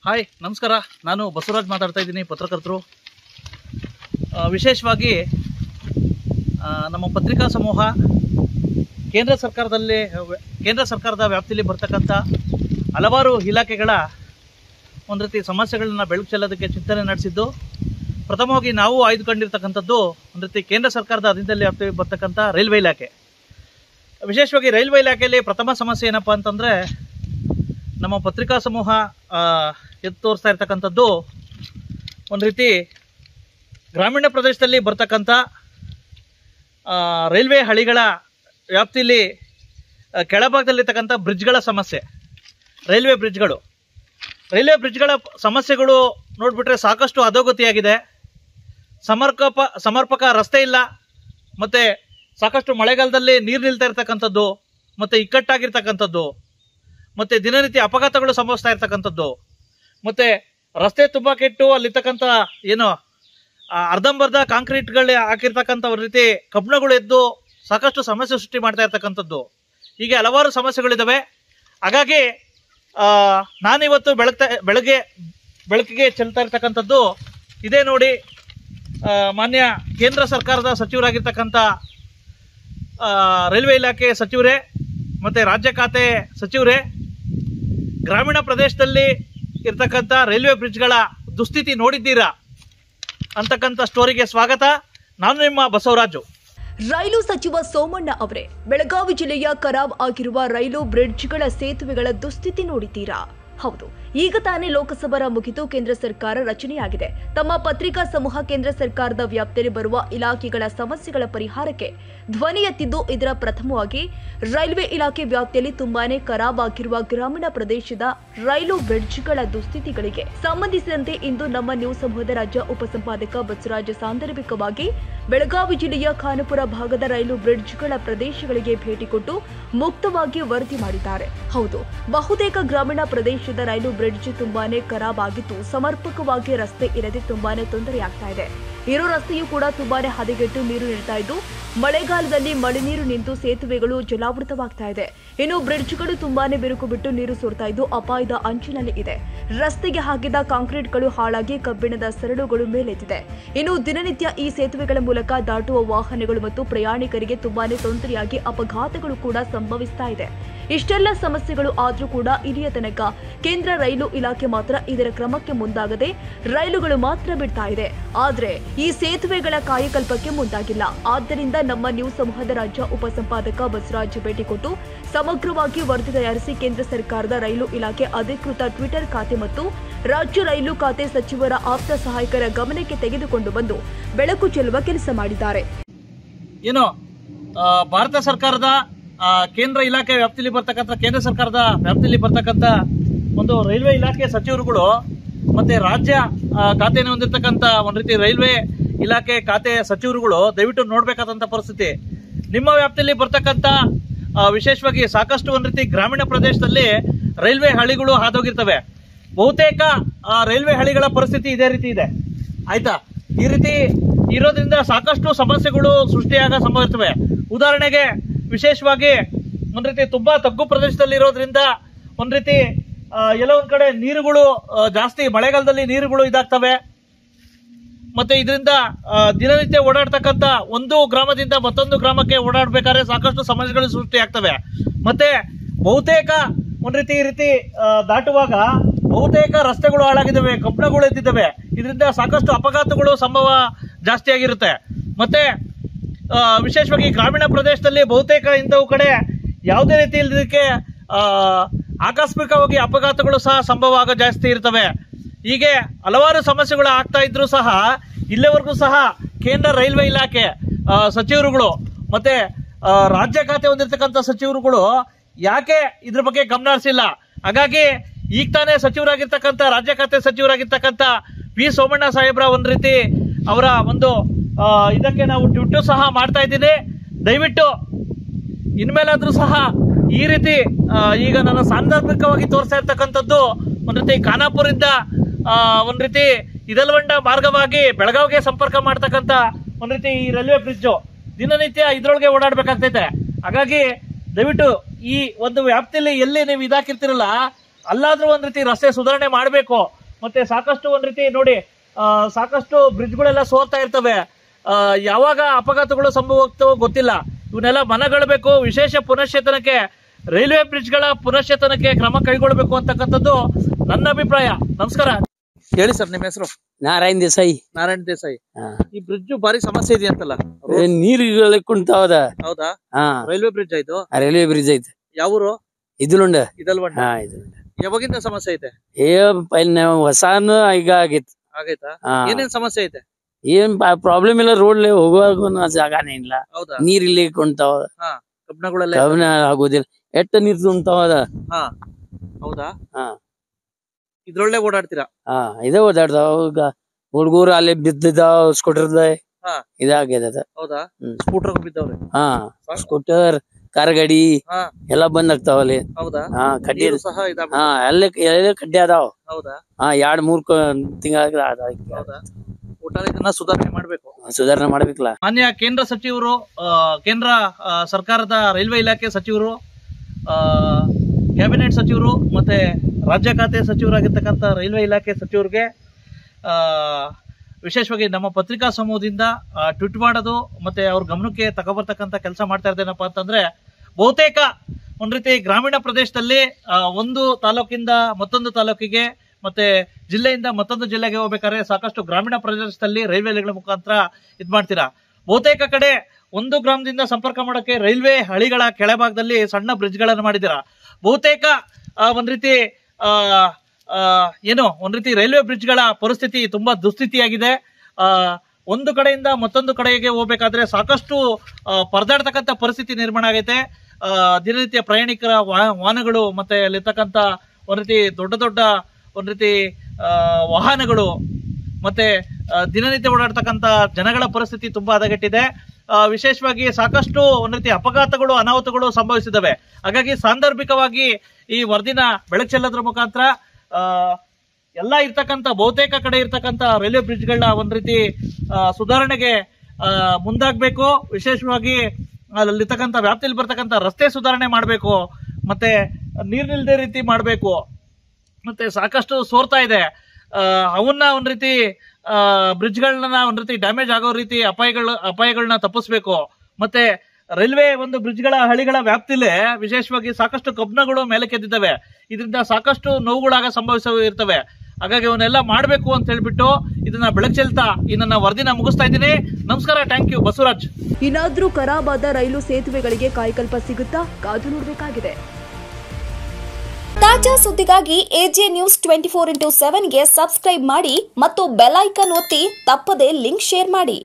Hi ನಮಸ್ಕಾರ ನಾನು ಬಸವರಾಜ್ ಮಾತಾಡ್ತಾ ಇದ್ದೀನಿ ಪತ್ರಕರ್ತರು ಆ, ವಿಶೇಷವಾಗಿ ಆ, ನಮ್ಮ ಪತ್ರಿಕಾ ಸಮೂಹ ಕೇಂದ್ರ ಸರ್ಕಾರದಲ್ಲಿ ಕೇಂದ್ರ ಸರ್ಕಾರದ ವ್ಯಾಪ್ತಿಯಲ್ಲಿ ಬರ್ತಕ್ಕಂಥ ಹಲವಾರು ಇಲಾಖೆಗಳ ಒಂದು ರೀತಿ ಸಮಸ್ಯೆಗಳನ್ನ ಬೆಳಕು ಚೆಲ್ಲೋದಕ್ಕೆ ಚಿಂತನೆ ನಡೆಸಿದ್ದು ಪ್ರಥಮವಾಗಿ ನಾವು ಆಯ್ದುಕೊಂಡಿರ್ತಕ್ಕಂಥದ್ದು ಒಂದು ರೀತಿ ಕೇಂದ್ರ ಸರ್ಕಾರದ ಅಧೀನದಲ್ಲಿ ವ್ಯಾಪ್ತಿ ಬರ್ತಕ್ಕಂಥ ರೈಲ್ವೆ ಇಲಾಖೆ ವಿಶೇಷವಾಗಿ ರೈಲ್ವೆ ಇಲಾಖೆಯಲ್ಲಿ ಪ್ರಥಮ ಸಮಸ್ಯೆ ಏನಪ್ಪ ಅಂತಂದರೆ ನಮ್ಮ ಪತ್ರಿಕಾ ಸಮೂಹ ಆ, ಎದ್ದು ತೋರಿಸ್ತಾ ಇರ್ತಕ್ಕಂಥದ್ದು ಒಂದು ರೀತಿ ಗ್ರಾಮೀಣ ಪ್ರದೇಶದಲ್ಲಿ ಬರ್ತಕ್ಕಂಥ ಆ, ರೈಲ್ವೆ ಹಳಿಗಳ ವ್ಯಾಪ್ತಿಯಲ್ಲಿ ಆ, ಕೆಳಭಾಗದಲ್ಲಿರ್ತಕ್ಕಂಥ ಬ್ರಿಡ್ಜ್ಗಳ ಸಮಸ್ಯೆ ರೈಲ್ವೆ ಬ್ರಿಡ್ಜ್ಗಳು ರೈಲ್ವೆ ಬ್ರಿಡ್ಜ್ಗಳ ಸಮಸ್ಯೆಗಳು ನೋಡಿಬಿಟ್ರೆ ಸಾಕಷ್ಟು ಅಧೋಗತಿಯಾಗಿದೆ ಸಮರ್ಪಕ ಸಮರ್ಪಕ ರಸ್ತೆ ಇಲ್ಲ ಮತ್ತು ಸಾಕಷ್ಟು ಮಳೆಗಾಲದಲ್ಲಿ ನೀರು ನಿಲ್ತಾ ಇರ್ತಕ್ಕಂಥದ್ದು ಮತ್ತು ಇಕ್ಕಟ್ಟಾಗಿರ್ತಕ್ಕಂಥದ್ದು ಮತ್ತು ದಿನನಿತ್ಯ ಅಪಘಾತಗಳು ಸಂಭವಿಸ್ತಾ ಇರ್ತಕ್ಕಂಥದ್ದು ಮತ್ತು ರಸ್ತೆ ತುಂಬ ಕೆಟ್ಟು ಅಲ್ಲಿರ್ತಕ್ಕಂಥ ಏನು ಆ, ಅರ್ಧಂಬರ್ಧ ಕಾಂಕ್ರೀಟ್ಗಳು ಹಾಕಿರ್ತಕ್ಕಂಥ ಒಂದು ರೀತಿ ಕಬ್ಬಿಣಗಳು ಎದ್ದು ಸಾಕಷ್ಟು ಸಮಸ್ಯೆ ಸೃಷ್ಟಿ ಮಾಡ್ತಾ ಇರ್ತಕ್ಕಂಥದ್ದು ಹೀಗೆ ಹಲವಾರು ಸಮಸ್ಯೆಗಳಿದ್ದಾವೆ ಹಾಗಾಗಿ ಆ, ನಾನಿವತ್ತು ಬೆಳಗ್ತಾ ಬೆಳಗ್ಗೆ ಬೆಳಕಿಗೆ ಚೆಲ್ತಾ ಇರ್ತಕ್ಕಂಥದ್ದು ಇದೇ ನೋಡಿ ಆ, ಮಾನ್ಯ ಕೇಂದ್ರ ಸರ್ಕಾರದ ಸಚಿವರಾಗಿರ್ತಕ್ಕಂಥ ಆ, ರೈಲ್ವೆ ಇಲಾಖೆ ಸಚಿವರೇ ಮತ್ತು ರಾಜ್ಯ ಖಾತೆ ಸಚಿವರೇ ಗ್ರಾಮೀಣ ಪ್ರದೇಶದಲ್ಲಿ ಇರ್ತಕ್ಕಂಥ ರೈಲ್ವೆ ಬ್ರಿಡ್ಜ್ಗಳ ದುಸ್ಥಿತಿ ನೋಡಿದ್ದೀರಾ ಅಂತಕ್ಕಂಥ ಸ್ಟೋರಿಗೆ ಸ್ವಾಗತ ನಾನು ನಿಮ್ಮ ಬಸವರಾಜು ರೈಲು ಸಚಿವ ಸೋಮಣ್ಣ ಅವರೇ ಬೆಳಗಾವಿ ಜಿಲ್ಲೆಯ ಖರಾಬ್ ಆಗಿರುವ ರೈಲು ಬ್ರಿಡ್ಜ್ಗಳ ಸೇತುವೆಗಳ ದುಸ್ಥಿತಿ ನೋಡಿದ್ದೀರಾ ಹೌದು ಈಗ ತಾನೇ ಲೋಕಸಭಾ ಮುಗಿದು ಕೇಂದ್ರ ಸರ್ಕಾರ ರಚನೆಯಾಗಿದೆ ತಮ್ಮ ಪತ್ರಿಕಾ ಸಮೂಹ ಕೇಂದ್ರ ಸರ್ಕಾರದ ವ್ಯಾಪ್ತಿಯಲ್ಲಿ ಬರುವ ಇಲಾಖೆಗಳ ಸಮಸ್ಯೆಗಳ ಪರಿಹಾರಕ್ಕೆ ಧ್ವನಿ ಎತ್ತಿದ್ದು ಇದರ ಪ್ರಥಮವಾಗಿ ರೈಲ್ವೆ ಇಲಾಖೆ ವ್ಯಾಪ್ತಿಯಲ್ಲಿ ತುಂಬಾನೇ ಖರಾಬ್ ಆಗಿರುವ ಗ್ರಾಮೀಣ ಪ್ರದೇಶದ ರೈಲು ಬ್ರಿಡ್ಜ್ಗಳ ದುಸ್ಥಿತಿಗಳಿಗೆ ಸಂಬಂಧಿಸಿದಂತೆ ಇಂದು ನಮ್ಮ ನ್ಯೂಸ್ ಸಮೂಹದ ರಾಜ್ಯ ಉಪಸಂಪಾದಕ ಬಸವರಾಜ ಸಾಂದರ್ಭಿಕವಾಗಿ ಬೆಳಗಾವಿ ಜಿಲ್ಲೆಯ ಖಾನಾಪುರ ಭಾಗದ ರೈಲು ಬ್ರಿಡ್ಜ್ಗಳ ಪ್ರದೇಶಗಳಿಗೆ ಭೇಟಿ ಕೊಟ್ಟು ಮುಕ್ತವಾಗಿ ವರದಿ ಮಾಡಿದ್ದಾರೆ ಹೌದು ಬಹುತೇಕ ಗ್ರಾಮೀಣ ಪ್ರದೇಶದ ರೈಲು ಬ್ರಿಡ್ಜ್ ತುಂಬಾನೇ ಖರಾಬ್ ಆಗಿದ್ದು ಸಮರ್ಪಕವಾಗಿ ರಸ್ತೆ ಇರದೆ ತುಂಬಾನೇ ತೊಂದರೆಯಾಗ್ತಾ ಇದೆ ಇರೋ ರಸ್ತೆಯೂ ಕೂಡ ತುಂಬಾನೇ ಹದಗೆಟ್ಟು ನೀರು ನಿಲ್ತಾ ಇದ್ದು ಮಳೆಗಾಲದಲ್ಲಿ ಮಳೆ ನೀರು ನಿಂತು ಸೇತುವೆಗಳು ಜಲಾವೃತವಾಗ್ತಾ ಇದೆ ಇನ್ನು ಬ್ರಿಡ್ಜ್ಗಳು ತುಂಬಾನೇ ಬಿರುಕು ಬಿಟ್ಟು ನೀರು ಸುರ್ತಾ ಇದ್ದು ಅಪಾಯದ ಅಂಚಿನಲ್ಲಿ ಇದೆ ರಸ್ತೆಗೆ ಹಾಕಿದ ಕಾಂಕ್ರೀಟ್ಗಳು ಹಾಳಾಗಿ ಕಬ್ಬಿಣದ ಸರಳುಗಳು ಮೇಲೆದ್ದಿದೆ ಇನ್ನು ದಿನನಿತ್ಯ ಈ ಸೇತುವೆಗಳ ಮೂಲಕ ದಾಟುವ ವಾಹನಗಳು ಮತ್ತು ಪ್ರಯಾಣಿಕರಿಗೆ ತುಂಬಾನೇ ತೊಂದರೆಯಾಗಿ ಅಪಘಾತಗಳು ಕೂಡ ಸಂಭವಿಸ್ತಾ ಇದೆ ಇಷ್ಟೆಲ್ಲ ಸಮಸ್ಯೆಗಳು ಆದ್ರೂ ಕೂಡ ಇಲ್ಲಿಯ ತನಕ ಕೇಂದ್ರ ರೈಲು ಇಲಾಖೆ ಮಾತ್ರ ಇದರ ಕ್ರಮಕ್ಕೆ ಮುಂದಾಗದೆ ರೈಲುಗಳು ಮಾತ್ರ ಬಿಡ್ತಾ ಇದೆ ಆದ್ರೆ ಈ ಸೇತುವೆಗಳ ಕಾಯಕಲ್ಪಕ್ಕೆ ಮುಂದಾಗಿಲ್ಲ ಆದ್ದರಿಂದ ನಮ್ಮ ನ್ಯೂಸ್ ಸಮೂಹದ ರಾಜ್ಯ ಉಪಸಂಪಾದಕ ಬಸವರಾಜ್ ಭೇಟಿ ಕೊಟ್ಟು ಸಮಗ್ರವಾಗಿ ವರದಿ ತಯಾರಿಸಿ ಕೇಂದ್ರ ಸರ್ಕಾರದ ರೈಲು ಇಲಾಖೆ ಅಧಿಕೃತ ಟ್ವಿಟರ್ ಖಾತೆ ಮತ್ತು ರಾಜ್ಯ ರೈಲು ಖಾತೆ ಸಚಿವರ ಆಪ್ತ ಸಹಾಯಕರ ಗಮನಕ್ಕೆ ತೆಗೆದುಕೊಂಡು ಬಂದು ಬೆಳಕು ಚೆಲ್ಲುವ ಕೆಲಸ ಮಾಡಿದ್ದಾರೆ ಏನು ಆ, ಭಾರತ ಸರ್ಕಾರದ ಆ, ಕೇಂದ್ರ ಇಲಾಖೆ ವ್ಯಾಪ್ತಿಯಲ್ಲಿ ಬರ್ತಕ್ಕಂಥ ಕೇಂದ್ರ ಸರ್ಕಾರದ ವ್ಯಾಪ್ತಿಯಲ್ಲಿ ಬರ್ತಕ್ಕಂಥ ಒಂದು ರೈಲ್ವೆ ಇಲಾಖೆ ಸಚಿವರುಗಳು ಮತ್ತೆ ರಾಜ್ಯ ಆ, ಖಾತೆಯನ್ನು ಹೊಂದಿರತಕ್ಕಂಥ ಒಂದು ರೀತಿ ರೈಲ್ವೆ ಇಲಾಖೆ ಖಾತೆ ಸಚಿವರುಗಳು ದಯವಿಟ್ಟು ನೋಡ್ಬೇಕಾದಂತ ಪರಿಸ್ಥಿತಿ ನಿಮ್ಮ ವ್ಯಾಪ್ತಿಯಲ್ಲಿ ಬರ್ತಕ್ಕಂಥ ಆ, ವಿಶೇಷವಾಗಿ ಸಾಕಷ್ಟು ಒಂದು ರೀತಿ ಗ್ರಾಮೀಣ ಪ್ರದೇಶದಲ್ಲಿ ರೈಲ್ವೆ ಹಳಿಗಳು ಹಾದೋಗಿರ್ತವೆ ಬಹುತೇಕ ಆ, ರೈಲ್ವೆ ಹಳಿಗಳ ಪರಿಸ್ಥಿತಿ ಇದೇ ರೀತಿ ಇದೆ ಆಯ್ತಾ ಈ ರೀತಿ ಇರೋದ್ರಿಂದ ಸಾಕಷ್ಟು ಸಮಸ್ಯೆಗಳು ಸೃಷ್ಟಿಯಾಗ ಸಂಭವಿಸ್ತವೆ ಉದಾಹರಣೆಗೆ ವಿಶೇಷವಾಗಿ ಒಂದ್ ರೀತಿ ತುಂಬಾ ತಗ್ಗು ಪ್ರದೇಶದಲ್ಲಿ ಇರೋದ್ರಿಂದ ಒಂದ್ ರೀತಿ ಆ, ಎಲ್ಲೋ ಒಂದ್ ಕಡೆ ನೀರುಗಳು ಆ, ಜಾಸ್ತಿ ಮಳೆಗಾಲದಲ್ಲಿ ನೀರುಗಳು ಇದಾಗ್ತವೆ ಮತ್ತೆ ಇದರಿಂದ ಆ, ದಿನನಿತ್ಯ ಓಡಾಡ್ತಕ್ಕಂಥ ಒಂದು ಗ್ರಾಮದಿಂದ ಮತ್ತೊಂದು ಗ್ರಾಮಕ್ಕೆ ಓಡಾಡ್ಬೇಕಾದ್ರೆ ಸಾಕಷ್ಟು ಸಮಸ್ಯೆಗಳು ಸೃಷ್ಟಿಯಾಗ್ತವೆ ಮತ್ತೆ ಬಹುತೇಕ ಒಂದ್ ರೀತಿ ಈ ರೀತಿ ಆ, ದಾಟುವಾಗ ಬಹುತೇಕ ರಸ್ತೆಗಳು ಹಾಳಾಗಿದ್ದಾವೆ ಕಬ್ಬಣಗಳು ಎದ್ದಿದ್ದಾವೆ ಇದರಿಂದ ಸಾಕಷ್ಟು ಅಪಘಾತಗಳು ಸಂಭವ ಜಾಸ್ತಿ ಆಗಿರುತ್ತೆ ಮತ್ತೆ ಆ, ವಿಶೇಷವಾಗಿ ಗ್ರಾಮೀಣ ಪ್ರದೇಶದಲ್ಲಿ ಬಹುತೇಕ ಇಂಥವು ಕಡೆ ಯಾವುದೇ ರೀತಿ ಇಲ್ಲದಕ್ಕೆ ಆಕಸ್ಮಿಕವಾಗಿ ಅಪಘಾತಗಳು ಸಹ ಸಂಭವ ಆಗೋ ಜಾಸ್ತಿ ಇರ್ತವೆ ಹೀಗೆ ಹಲವಾರು ಸಮಸ್ಯೆಗಳು ಆಗ್ತಾ ಇದ್ರು ಸಹ ಇಲ್ಲಿವರೆಗೂ ಸಹ ಕೇಂದ್ರ ರೈಲ್ವೆ ಇಲಾಖೆ ಆ, ಸಚಿವರುಗಳು ಮತ್ತೆ ಆ, ರಾಜ್ಯ ಖಾತೆ ಹೊಂದಿರತಕ್ಕಂಥ ಸಚಿವರುಗಳು ಯಾಕೆ ಇದ್ರ ಬಗ್ಗೆ ಗಮನ ಹರಿಸಿಲ್ಲ ಹಾಗಾಗಿ ಈಗ ತಾನೇ ಸಚಿವರಾಗಿರ್ತಕ್ಕಂಥ ರಾಜ್ಯ ಖಾತೆ ಸಚಿವರಾಗಿರ್ತಕ್ಕಂಥ ವಿ ಸೋಮಣ್ಣ ಸಾಹೇಬ್ರ ಒಂದ್ ರೀತಿ ಅವರ ಒಂದು ಆ, ಇದಕ್ಕೆ ನಾವು ಟ್ವಿಟ್ಟು ಸಹ ಮಾಡ್ತಾ ಇದ್ದೀನಿ ದಯವಿಟ್ಟು ಇನ್ಮೇಲಾದ್ರೂ ಸಹ ಈ ರೀತಿ ಆ, ಈಗ ನನ್ನ ಸಾಂದರ್ಭಿಕವಾಗಿ ತೋರಿಸ್ತಾ ಇರ್ತಕ್ಕಂಥದ್ದು ಒಂದ್ ರೀತಿ ಖಾನಾಪುರಿಂದ ಆ, ಒಂದ್ ರೀತಿ ಇದಲ್ವಂಡ ಮಾರ್ಗವಾಗಿ ಬೆಳಗಾವಿಗೆ ಸಂಪರ್ಕ ಮಾಡ್ತಕ್ಕಂಥ ಒಂದ್ ರೀತಿ ಈ ರೈಲ್ವೆ ಬ್ರಿಡ್ಜ್ ದಿನನಿತ್ಯ ಇದ್ರೊಳಗೆ ಓಡಾಡ್ಬೇಕಾಗ್ತೈತೆ ಹಾಗಾಗಿ ದಯವಿಟ್ಟು ಈ ಒಂದು ವ್ಯಾಪ್ತಿಯಲ್ಲಿ ಎಲ್ಲಿ ನೀವು ಇದಾಕಿರ್ತಿರಲ್ಲ ಅಲ್ಲಾದ್ರೂ ಒಂದ್ ರೀತಿ ರಸ್ತೆ ಸುಧಾರಣೆ ಮಾಡಬೇಕು ಮತ್ತೆ ಸಾಕಷ್ಟು ಒಂದ್ ರೀತಿ ನೋಡಿ ಆ, ಸಾಕಷ್ಟು ಬ್ರಿಡ್ಜ್ಗಳೆಲ್ಲ ಸೋರ್ತಾ ಇರ್ತವೆ ಆ, ಯಾವಾಗ ಅಪಘಾತಗಳು ಸಂಭವಿಸ್ತವೋ ಗೊತ್ತಿಲ್ಲ ಇವನ್ನೆಲ್ಲ ಮನಗೊಳ್ಳಬೇಕು ವಿಶೇಷ ಪುನಶ್ಚೇತನಕ್ಕೆ ರೈಲ್ವೆ ಬ್ರಿಡ್ಜ್ಗಳ ಪುನಶ್ಚೇತನಕ್ಕೆ ಕ್ರಮ ಕೈಗೊಳ್ಳಬೇಕು ಅಂತಕ್ಕಂಥದ್ದು ನನ್ನ ಅಭಿಪ್ರಾಯ ನಮಸ್ಕಾರ ಹೇಳಿ ಸರ್ ನಿಮ್ಮ ಹೆಸರು ನಾರಾಯಣ್ ದೇಸಾಯಿ ನಾರಾಯಣ ದೇಸಾಯಿ ಹಾ. ಈ ಬ್ರಿಡ್ಜ್ ಭಾರಿ ಸಮಸ್ಯೆ ಇದೆಯಂತಲ್ಲ ಏ, ನೀರುಗಳು ಕುಂತಾವದ ಹೌದಾ ಹಾ ರೈಲ್ವೆ ಬ್ರಿಡ್ಜ್ ಆಯ್ತು ರೈಲ್ವೆ ಬ್ರಿಡ್ಜ್ ಐತೆ ಯಾವೂರು ಇದುಲುಂಡ ಇದಲ್ವಂಡ ಹಾ ಇದುಲುಂಡ ಯಾವಾಗಿಂದ ಸಮಸ್ಯೆ ಐತೆ ಏ ಪೈಲ್ ಹೊಸಾನು ಈಗ ಆಗೈತಿ ಆಗೈತಾ ಹಾ ಏನೇನ್ ಸಮಸ್ಯೆ ಐತೆ ಏನ್ ಪ್ರಾಬ್ಲಮ್ ಇಲ್ಲ ರೋಡ್ ಹೋಗುವಾಗ ಜಾಗಾನೇ ಇಲ್ಲ ಹೌದಾ ನೀರ್ ಇಲ್ಲಿ ಕುಂತಾವ ಕಬ್ಣಗಳೆಲ್ಲ ಕವನ ಆಗೋದಿಲ್ಲ ಎಟ್ಟ ನೀರ್ ತುಂಬ್ತಾವದ ಹಾ ಹೌದಾ ಹಾ. ಇದ್ರೊಳ್ಳೆ ಓಡಾಡ್ತೀರಾ ಹಾ ಇದೇ ಓದಾಡ್ತಾವ ಈಗ ಹುಡ್ಗೂರು ಅಲ್ಲಿ ಬಿದ್ದಿದ್ದಾವ ಸ್ಕೂಟರ್ದ ಹಾ. ಇದಾಗ್ಯದ ಹೌದಾ ಹ್ಮ್. ಸ್ಕೂಟರ್ ಬಿದ್ದವ್ರೆ ಹಾ ಸ್ಕೂಟರ್ ಕಾರ್ ಗಾಡಿ ಹಾ. ಎಲ್ಲಾ ಬಂದ್ ಆಗ್ತಾವ ಅಲ್ಲಿ ಹೌದಾ ಹಾ ಕಡ್ಡಿ ನೀರು ಸಹ ಇದಾಗ್ ಹಾ ಎಲ್ಲ ಎಲ್ಲ ಕಡ್ಡಿ ಅದಾವ ಹೌದಾ ಹಾ ಎರಡ್ ಮೂರ್ ತಿಂಗಳ ಹೌದಾ ಒಟ್ಟಾರೆ ಇದನ್ನ ಸುಧಾರಣೆ ಮಾಡ್ಬೇಕು ಸುಧಾರಣೆ ಮಾಡ್ಬೇಕಲ್ಲ ಮಾನ್ಯ ಕೇಂದ್ರ ಸಚಿವರು ಆ, ಕೇಂದ್ರ ಆ, ಸರ್ಕಾರದ ರೈಲ್ವೆ ಇಲಾಖೆ ಸಚಿವರು ಆ, ಕ್ಯಾಬಿನೆಟ್ ಸಚಿವರು ಮತ್ತೆ ರಾಜ್ಯ ಖಾತೆ ಸಚಿವರಾಗಿರ್ತಕ್ಕಂಥ ರೈಲ್ವೆ ಇಲಾಖೆ ಸಚಿವರಿಗೆ ಆ, ವಿಶೇಷವಾಗಿ ನಮ್ಮ ಪತ್ರಿಕಾ ಸಮೂಹದಿಂದ ಆ, ಟ್ವೀಟ್ ಮಾಡೋದು ಮತ್ತೆ ಅವ್ರ ಗಮನಕ್ಕೆ ತಗೊಬರ್ತಕ್ಕಂಥ ಕೆಲಸ ಮಾಡ್ತಾ ಇದ್ದೇನಪ್ಪ ಅಂತಂದ್ರೆ ಬಹುತೇಕ ಒಂದ್ ರೀತಿ ಗ್ರಾಮೀಣ ಪ್ರದೇಶದಲ್ಲಿ ಆ, ಒಂದು ತಾಲೂಕಿಂದ ಮತ್ತೊಂದು ತಾಲೂಕಿಗೆ ಮತ್ತೆ ಜಿಲ್ಲೆಯಿಂದ ಮತ್ತೊಂದು ಜಿಲ್ಲೆಗೆ ಹೋಗ್ಬೇಕಾದ್ರೆ ಸಾಕಷ್ಟು ಗ್ರಾಮೀಣ ಪ್ರದೇಶದಲ್ಲಿ ರೈಲ್ವೆಗಳ ಮುಖಾಂತರ ಇದ್ ಮಾಡ್ತೀರಾ ಬಹುತೇಕ ಕಡೆ ಒಂದು ಗ್ರಾಮದಿಂದ ಸಂಪರ್ಕ ಮಾಡೋಕೆ ರೈಲ್ವೆ ಹಳಿಗಳ ಕೆಳಭಾಗದಲ್ಲಿ ಸಣ್ಣ ಬ್ರಿಡ್ಜ್ಗಳನ್ನು ಮಾಡಿದ್ದೀರಾ ಬಹುತೇಕ ಆ, ಒಂದ್ ರೀತಿ ಆ, ಆ, ಏನು ಒಂದ್ ರೀತಿ ರೈಲ್ವೆ ಬ್ರಿಡ್ಜ್ಗಳ ಪರಿಸ್ಥಿತಿ ತುಂಬಾ ದುಸ್ಥಿತಿಯಾಗಿದೆ ಆ, ಒಂದು ಕಡೆಯಿಂದ ಮತ್ತೊಂದು ಕಡೆಗೆ ಹೋಗ್ಬೇಕಾದ್ರೆ ಸಾಕಷ್ಟು ಆ, ಪರದಾಡ್ತಕ್ಕಂಥ ಪರಿಸ್ಥಿತಿ ನಿರ್ಮಾಣ ಆಗೈತೆ ಆ, ದಿನನಿತ್ಯ ಪ್ರಯಾಣಿಕರ ವಾ- ವಾಹನಗಳು ಮತ್ತೆ ಅಲ್ಲಿರ್ತಕ್ಕಂಥ ಒಂದ್ ರೀತಿ ದೊಡ್ಡ ದೊಡ್ಡ ಒಂದ್ ರೀತಿ ಆ, ವಾಹನಗಳು ಮತ್ತೆ ಆ, ದಿನನಿತ್ಯ ಓಡಾಡ್ತಕ್ಕಂಥ ಜನಗಳ ಪರಿಸ್ಥಿತಿ ತುಂಬಾ ಹದಗೆಟ್ಟಿದೆ ಆ, ವಿಶೇಷವಾಗಿ ಸಾಕಷ್ಟು ಒಂದ್ ರೀತಿ ಅಪಘಾತಗಳು ಅನಾಹುತಗಳು ಸಂಭವಿಸಿದವೆ ಹಾಗಾಗಿ ಸಾಂದರ್ಭಿಕವಾಗಿ ಈ ವರದಿನ ಬೆಳಕು ಚೆಲ್ಲೋದ್ರ ಮುಖಾಂತರ ಆ, ಎಲ್ಲ ಇರ್ತಕ್ಕಂಥ ಬಹುತೇಕ ಕಡೆ ಇರ್ತಕ್ಕಂಥ ರೈಲ್ವೆ ಬ್ರಿಡ್ಜ್ಗಳನ್ನ ಒಂದ್ ರೀತಿ ಆ, ಸುಧಾರಣೆಗೆ ಆ, ಮುಂದಾಗ್ಬೇಕು ವಿಶೇಷವಾಗಿ ಅಲ್ಲಿರ್ತಕ್ಕಂಥ ವ್ಯಾಪ್ತಿಯಲ್ಲಿ ಬರ್ತಕ್ಕಂಥ ರಸ್ತೆ ಸುಧಾರಣೆ ಮಾಡಬೇಕು ಮತ್ತೆ ನೀರ್ ನಿಲ್ದೇ ರೀತಿ ಮಾಡಬೇಕು ಮತ್ತೆ ಸಾಕಷ್ಟು ಸೋರ್ತಾ ಇದೆ ಆ, ಅವನ್ನ ಒಂದ್ ರೀತಿ ಬ್ರಿಡ್ಜ್ಗಳನ್ನ ಒಂದ್ ರೀತಿ ಡ್ಯಾಮೇಜ್ ಆಗೋ ರೀತಿ ಅಪಾಯಗಳ ಅಪಾಯಗಳನ್ನ ತಪ್ಪಿಸ್ಬೇಕು ಮತ್ತೆ ರೈಲ್ವೆ ಒಂದು ಬ್ರಿಡ್ಜ್ಗಳ ಹಳಿಗಳ ವ್ಯಾಪ್ತಿಲೇ ವಿಶೇಷವಾಗಿ ಸಾಕಷ್ಟು ಕಬ್ಣಗಳು ಮೇಲೆ ಕೆದ್ದಿದ್ದಾವೆ ಇದರಿಂದ ಸಾಕಷ್ಟು ನೋವುಗಳಾಗ ಸಂಭವಿಸ ಇರ್ತವೆ ಹಾಗಾಗಿ ಅವನ್ನೆಲ್ಲ ಮಾಡಬೇಕು ಅಂತ ಹೇಳ್ಬಿಟ್ಟು ಇದನ್ನ ಬೆಳಕು ಚೆಲ್ತಾ ಈ ನನ್ನ ವರದಿನ ಮುಗಿಸ್ತಾ ಇದ್ದೀನಿ ನಮಸ್ಕಾರ ಥ್ಯಾಂಕ್ ಯು ಬಸವರಾಜ್ ಇನ್ನಾದ್ರೂ ಖರಾಬಾದ ರೈಲು ಸೇತುವೆಗಳಿಗೆ ಕಾಯಕಲ್ಪ ಸಿಗುತ್ತಾ ಕಾದು ನೋಡಬೇಕಾಗಿದೆ ತಾಜಾ ಸುದ್ದಿಗಾಗಿ AJ news twenty four into ಸೆವೆನ್ಗೆ ಸಬ್ಸ್ಕ್ರೈಬ್ ಮಾಡಿ ಮತ್ತು ಬೆಲ್ ಐಕನ್ ಒತ್ತಿ ತಪ್ಪದೇ ಲಿಂಕ್ ಶೇರ್ ಮಾಡಿ